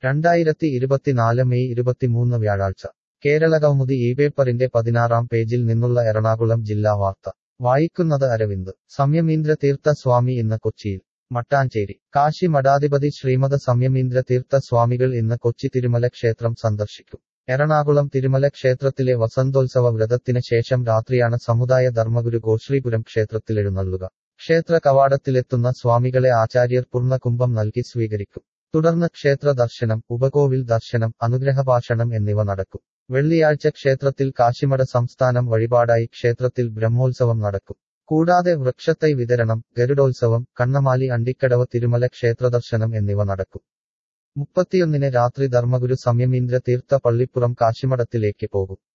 രണ്ടായിരത്തി ഇരുപത്തിനാല് മെയ് ഇരുപത്തിമൂന്ന് വ്യാഴാഴ്ച കേരളകൗമുദി ഈ പേപ്പറിന്റെ പതിനാറാം പേജിൽ നിന്നുള്ള എറണാകുളം ജില്ലാ വാർത്ത വായിക്കുന്നത് അരവിന്ദ് സംയമീന്ദ്ര തീർത്ഥ സ്വാമി ഇന്ന് കൊച്ചിയിൽ മട്ടാഞ്ചേരി കാശി മഠാധിപതി ശ്രീമത സംയമീന്ദ്ര തീർത്ഥ സ്വാമികൾ ഇന്ന് കൊച്ചി തിരുമല ക്ഷേത്രം സന്ദർശിക്കും എറണാകുളം തിരുമല ക്ഷേത്രത്തിലെ വസന്തോത്സവ വ്രതത്തിന് ശേഷം രാത്രിയാണ് സമുദായ ധർമ്മഗുരു ഗോശ്രീപുരം ക്ഷേത്രത്തിലെഴുന്നള്ളുക ക്ഷേത്ര കവാടത്തിലെത്തുന്ന സ്വാമികളെ ആചാര്യർ പൂർണ്ണകുംഭം നൽകി സ്വീകരിക്കും തുടർന്ന് ക്ഷേത്ര ദർശനം ഉപകോവിൽ ദർശനം അനുഗ്രഹഭാഷണം എന്നിവ നടക്കും വെള്ളിയാഴ്ച ക്ഷേത്രത്തിൽ കാശിമഠ സംസ്ഥാനം വഴിപാടായി ക്ഷേത്രത്തിൽ ബ്രഹ്മോത്സവം നടക്കും കൂടാതെ വൃക്ഷത്തൈ വിതരണം ഗരുഡോത്സവം കണ്ണമാലി അണ്ടിക്കടവ് തിരുമല ക്ഷേത്രദർശനം എന്നിവ നടക്കും മുപ്പത്തിയൊന്നിന് രാത്രി ധർമ്മഗുരു സംയമീന്ദ്ര തീർത്ഥ പള്ളിപ്പുറം കാശിമഠത്തിലേക്ക് പോകും